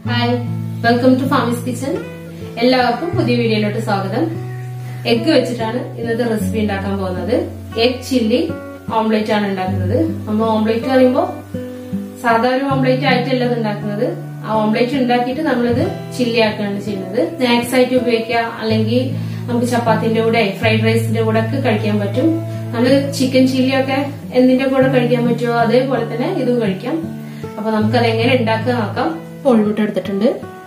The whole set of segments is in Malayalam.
hi welcome to Fami's kitchen എല്ലാവർക്കും പുതിയ വീഡിയോയിലോട്ട് സ്വാഗതം എഗ് വെച്ചിട്ടാണ് ഇന്നത്തെ റെസിപ്പി ഉണ്ടാക്കാൻ പോകുന്നത് എഗ് ചില്ലി ഓംലേറ്റ് ആണ് ഉണ്ടാക്കുന്നത് നമ്മൾ ഓംലേറ്റ് പറയുമ്പോൾ സാധാരണ ഓംലേറ്റ് ആയിട്ടല്ല ഇത് ഉണ്ടാക്കുന്നത് ആ ഓംലേറ്റ് ഉണ്ടാക്കിയിട്ട് നമ്മളിത് ചില്ലി ആക്കുകയാണ് ചെയ്യുന്നത് സ്നാക്സ് ആയിട്ട് ഉപയോഗിക്കുക അല്ലെങ്കിൽ നമുക്ക് ചപ്പാത്തിന്റെ കൂടെ ഫ്രൈഡ് റൈസിന്റെ കൂടെ ഒക്കെ കഴിക്കാൻ പറ്റും നമ്മൾ ചിക്കൻ ചില്ലി ഒക്കെ എന്തിന്റെ കൂടെ കഴിക്കാൻ പറ്റുമോ അതേപോലെ തന്നെ ഇതും കഴിക്കാം അപ്പൊ നമുക്കത് എങ്ങനെ ഉണ്ടാക്കുക നോക്കാം കോഴിമുട്ട എടുത്തിട്ടുണ്ട്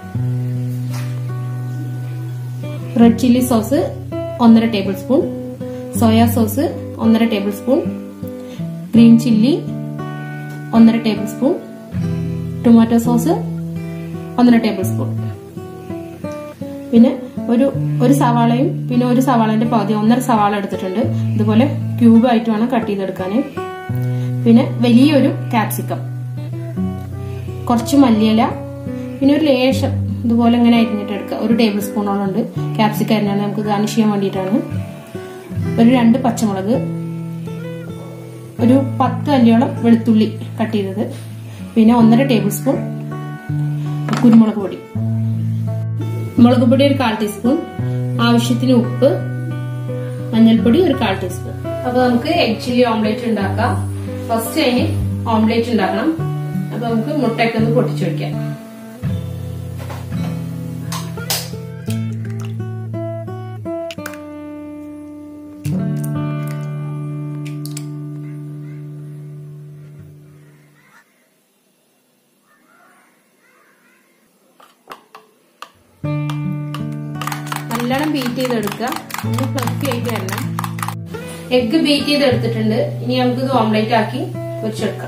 റെഡ് ചില്ലി സോസ് ഒന്നര ടേബിൾ സ്പൂൺ സോയാ സോസ് ഒന്നര ടേബിൾ സ്പൂൺ ഗ്രീൻ ചില്ലി ഒന്നര ടേബിൾ സ്പൂൺ ടൊമാറ്റോ സോസ് ഒന്നര ടേബിൾ സ്പൂൺ പിന്നെ ഒരു ഒരു സവാളയും പിന്നെ ഒരു സവാളന്റെ പകുതി ഒന്നര സവാള എടുത്തിട്ടുണ്ട് ഇതുപോലെ ക്യൂബ് ആയിട്ട് വേണം കട്ട് ചെയ്തെടുക്കാൻ പിന്നെ വലിയൊരു ക്യാപ്സിക്കം കുറച്ച് മല്ലിയില പിന്നെ ഒരു ലേശം ഇതുപോലെ ഇങ്ങനെ അരിഞ്ഞിട്ട് എടുക്കുക ഒരു ടേബിൾ സ്പൂണോളം ഉണ്ട് ക്യാപ്സിക്കം അരിഞ്ഞാണ് നമുക്ക് ഗാർണിഷ് ചെയ്യാൻ വേണ്ടിയിട്ടാണ് ഒരു രണ്ട് പച്ചമുളക് ഒരു പത്ത് അല്ലിയോളം വെളുത്തുള്ളി കട്ട് ചെയ്തത് പിന്നെ ഒന്നര ടേബിൾ സ്പൂൺ കുരുമുളക് പൊടി മുളക് പൊടി ഒരു കാൽ ടീസ്പൂൺ ആവശ്യത്തിന് ഉപ്പ് മഞ്ഞൾപ്പൊടി ഒരു കാൽ ടീസ്പൂൺ അപ്പൊ നമുക്ക് എഗ് ചില്ലി ഓംലേറ്റ് ഉണ്ടാക്കാം ഫസ്റ്റ് അതിന് ഓംലേറ്റ് ഉണ്ടാക്കണം അപ്പൊ നമുക്ക് മുട്ടയൊക്കെ ഒന്ന് പൊട്ടിച്ചു വെക്കാം നല്ലോണം ബീറ്റ് ചെയ്തെടുക്കുക ഒന്ന് ഫ്ലഫി ആയിട്ട് വരണം എഗ്ഗ് ബീറ്റ് ചെയ്തെടുത്തിട്ടുണ്ട് ഇനി നമുക്ക് ഇത് ഓംലേറ്റ് ആക്കി പൊരിച്ചെടുക്കാം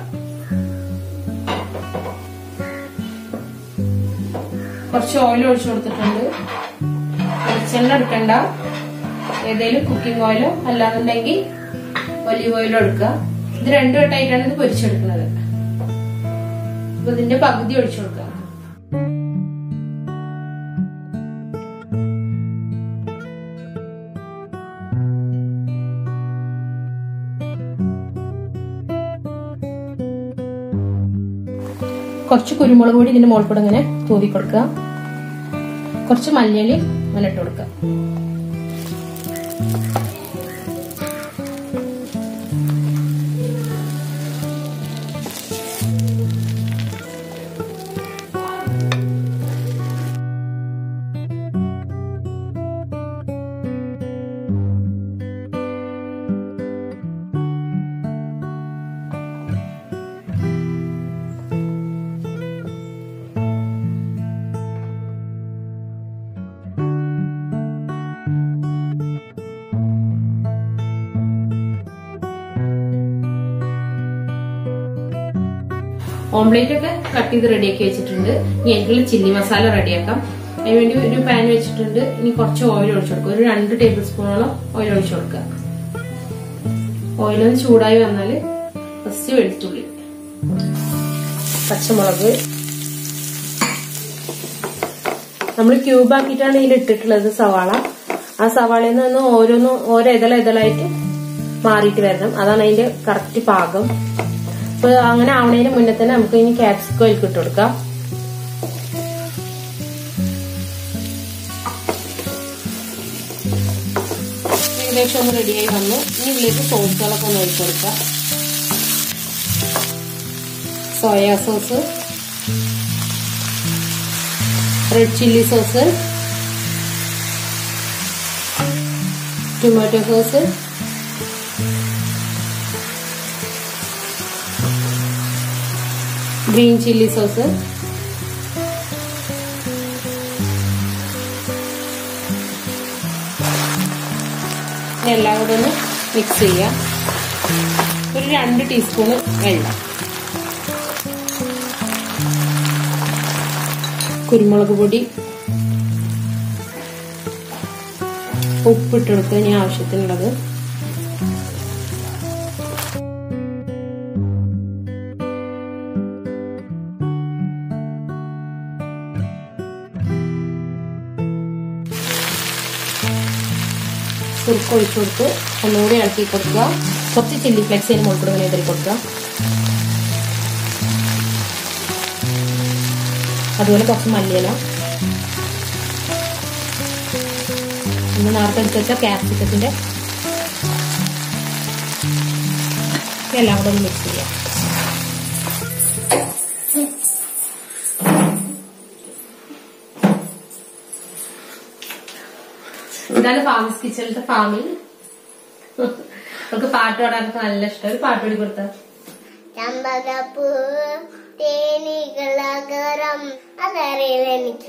കുറച്ച് ഓയിൽ ഒഴിച്ചു കൊടുത്തിട്ടുണ്ട് വെളിച്ചെണ്ണ എടുക്കണ്ട ഏതെങ്കിലും കുക്കിംഗ് ഓയിലോ അല്ലാന്നുണ്ടെങ്കിൽ ഒലിവ് ഓയിലോ എടുക്കുക ഇത് രണ്ടു വട്ടമായിട്ടാണ് ഇത് പൊരിച്ചെടുക്കുന്നത് അപ്പൊ ഇതിന്റെ പകുതി ഒഴിച്ചു കൊടുക്കുക കുറച്ച് കുരുമുളക് പൊടി ഇതിന്റെ മുകളിൽ കൂടെ ഇങ്ങനെ തൂവി കൊടുക്കുക കുറച്ച് മല്ലിയില അങ്ങനെ ഇട്ട് കൊടുക്കുക ഓംലേറ്റ് ഒക്കെ കട്ട് ചെയ്ത് റെഡിയാക്കി വെച്ചിട്ടുണ്ട് ഇനി എനിക്കുള്ള ചില്ലി മസാല റെഡിയാക്കാം അതിന് വേണ്ടി ഒരു പാൻ വെച്ചിട്ടുണ്ട് ഇനി കുറച്ച് ഓയിൽ ഒഴിച്ചു കൊടുക്കുക ഒരു രണ്ട് ടേബിൾ സ്പൂണോളം ഓയിൽ ഒഴിച്ചു കൊടുക്കുക ഓയിലൊന്ന് ചൂടായി വന്നാല് ഫസ്റ്റ് വെളുത്തുള്ളി പച്ചമുളക് നമ്മൾ ക്യൂബ് ആക്കിയിട്ടാണ് ഇതിൽ ഇട്ടിട്ടുള്ളത് സവാള ആ സവാളയിൽ നിന്ന് ഓരോന്നും ഓരോ ഇതള ഇതളായിട്ട് മാറിയിട്ട് വരണം അതാണ് അതിന്റെ കറക്റ്റ് പാകം അപ്പൊ അങ്ങനെ ആവണതിന് മുന്നേ തന്നെ നമുക്ക് ഇനി ക്യാപ്സിക്കോ ഇട്ട് കൊടുക്കാം ഏകദേശം ഒന്ന് റെഡിയായി വന്നു ഇനി ഇതിലേക്ക് സോസുകളൊക്കെ ഒന്ന് ഒഴിച്ചു കൊടുക്കാം soya sauce red chilli sauce tomato sauce green chilli sauce എല്ലാം കൂടെ ഒന്ന് മിക്സ് ചെയ്യാം ഒരു രണ്ട് ടീസ്പൂണ് വെള്ളം കുരുമുളക് പൊടി ഉപ്പിട്ടെടുത്ത് ഇനി ആവശ്യത്തിനുള്ളത് സുർക്ക് ഒഴിച്ചു കൊടുത്ത് ഒന്നുകൂടി ഇളക്കി കൊടുക്കുക കുറച്ച് ചില്ലി ഫ്ലെക്സ് അതിന് മുകളിൽ കൂടെ ഇങ്ങനെ ഇതറി കൊടുക്കുക അതുപോലെ കുറച്ച് മല്ലിയില ഇന്ന് നേരത്തെ എടുത്ത് വെച്ച ക്യാപ്സിക്കത്തിന്റെ എല്ലാം കൂടെ ഒന്ന് മിക്സ് ചെയ്യാം ഇതാണ് ഫാമിസ് കിച്ചണിലത്തെ ഫാമിൽ അവർക്ക് പാട്ട് പാടാനൊക്കെ നല്ല ഇഷ്ടം ഒരു പാട്ട് പാടി കൊടുത്ത ചമ്പകപ്പൂ തേനികളകരം അതറിയില്ല എനിക്ക്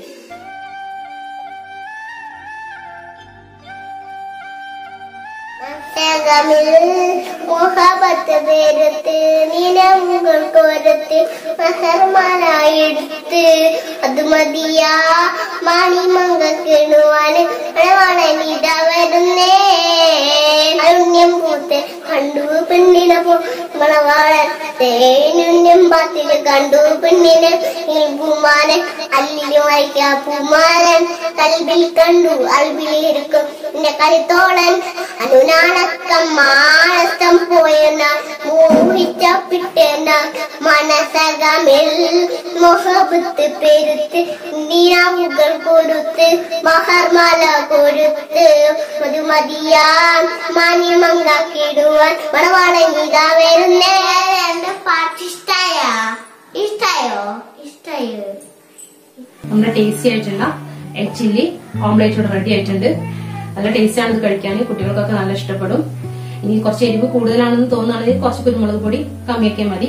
മസ്തകമിൽ മുഹബത്ത് പേരത്ത് നിലവുകൾ കോരത്ത് മഹർമാനായെടുത്ത് അത് മതിയാ മണിമങ്ക കിണുവാന് മണവാണനിത വരുന്നേ അരുണ്യം പൂത്ത് കണ്ടു പെണ്ണിനെ പോ മണവാളത്തേനുണ്യം പാത്തില് കണ്ടു പെണ്ണിനെ പൂമാനൻ അല്ലിലും വായിക്കാ പൂമാനൻ കൽബിൽ കണ്ടു അൽബിൽ ഇരിക്കും എന്റെ കളിത്തോളൻ അനുനാണക്കം മാനസം പോയെന്ന മോഹിച്ച പിട്ടെന്ന മനസകമിൽ മൊഹബത്ത് പെരുത്ത് നിരാവുകൾ കൊടുത്ത് മഹർമാല കൊടുത്ത് മധുമതിയാൻ മാന്യമങ്കാക്കിടുവാൻ മണവാളൻ ഇതാ വരുന്നേ എന്റെ പാട്ട് ഇഷ്ടായ ഇഷ്ടായോ ഇഷ്ടായോ നമ്മുടെ ടേസ്റ്റി ആയിട്ടുള്ള എഗ് ചില്ലി ഓംലേറ്റ് ഇവിടെ റെഡി ആയിട്ടുണ്ട് നല്ല ടേസ്റ്റ് ആണ് ഇത് കഴിക്കാൻ കുട്ടികൾക്കൊക്കെ നല്ല ഇഷ്ടപ്പെടും ഇനി കുറച്ച് എരിവ് കൂടുതലാണെന്ന് തോന്നുകയാണെങ്കിൽ കുറച്ച് കുരുമുളക് പൊടി കമ്മിയാക്കിയാൽ മതി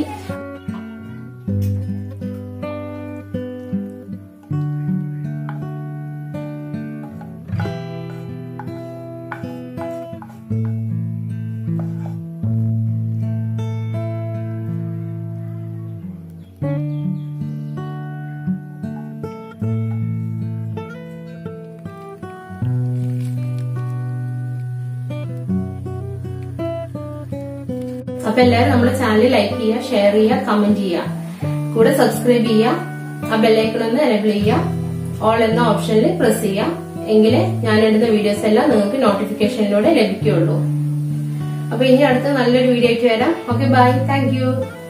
അപ്പൊ എല്ലാവരും നമ്മുടെ ചാനൽ ലൈക്ക് ചെയ്യുക ഷെയർ ചെയ്യുക കമന്റ് ചെയ്യുക കൂടെ സബ്സ്ക്രൈബ് ചെയ്യുക ആ ബെല്ലൈക്കൺ ഒന്ന് എനേബിൾ ചെയ്യുക ഓൾ എന്ന ഓപ്ഷനിൽ പ്രസ് ചെയ്യുക എങ്കിലേ ഞാൻ ഇടുന്ന വീഡിയോസ് എല്ലാം നിങ്ങൾക്ക് നോട്ടിഫിക്കേഷനിലൂടെ ലഭിക്കുകയുള്ളൂ അപ്പൊ ഇനി അടുത്ത നല്ലൊരു വീഡിയോ ആയിട്ട് വരാം ഓക്കെ ബൈ താങ്ക് യു